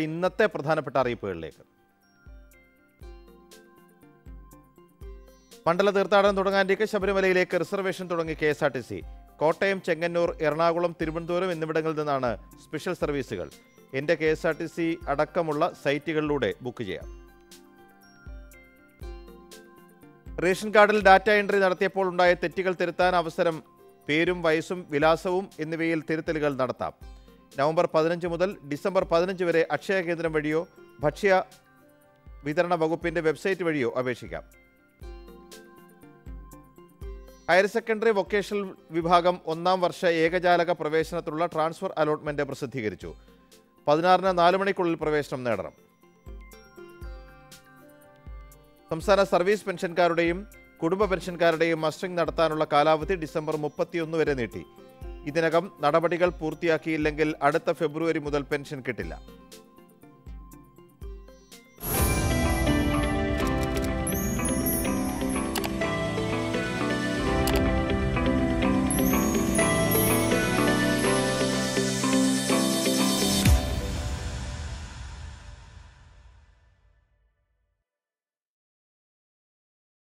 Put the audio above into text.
ഇന്നത്തെ പ്രധാനപ്പെട്ട അറിയിപ്പുകളിലേക്ക് മണ്ഡല തീർത്ഥാടനം തുടങ്ങാനിരിക്കെ ശബരിമലയിലേക്ക് റിസർവേഷൻ തുടങ്ങി K S R T C Kottayam Chengannur Ernakulam Thiruvananthapuram എന്നിവിടങ്ങളിൽ നിന്നാണ് സ്പെഷ്യൽ സർവീസുകൾ എൻ്റെ K S R T C അടക്കമുള്ള സൈറ്റുകളിലൂടെ ബുക്ക് ചെയ്യാം റേഷൻ കാർഡിൽ ഡാറ്റ എൻട്രി നടത്തിയപ്പോൾ ഉണ്ടായ തെറ്റുകൾ തിരുത്താൻ അവസരം പേരും വയസ്സും വിലാസവും എന്നിവയിൽ തിരുത്തലുകൾ നടത്താം നവംബർ പതിനഞ്ച് മുതൽ ഡിസംബർ പതിനഞ്ച് വരെ അക്ഷയ കേന്ദ്രം വഴിയോ ഭക്ഷ്യ വിതരണ വകുപ്പിന്റെ വെബ്സൈറ്റ് വഴിയോ അപേക്ഷിക്കാം ഹയർ സെക്കൻഡറി വൊക്കേഷണൽ വിഭാഗം ഒന്നാം വർഷ ഏകജാലക പ്രവേശനത്തിനുള്ള ട്രാൻസ്ഫർ അലോട്ട്മെന്റ് പ്രസിദ്ധീകരിച്ചു പതിനാറിന് നാല് മണിക്കുള്ളിൽ പ്രവേശനം നേടണം സംസ്ഥാന സർവീസ് പെൻഷൻകാരുടെയും കുടുംബ പെൻഷൻകാരുടെയും മസ്റ്ററിംഗ് നടത്താനുള്ള കാലാവധി ഡിസംബർ മുപ്പത്തിയൊന്ന് വരെ നീട്ടി ഇതിനകം നടപടികൾ പൂർത്തിയാക്കിയില്ലെങ്കിൽ അടുത്ത ഫെബ്രുവരി മുതൽ പെൻഷൻ കിട്ടില്ല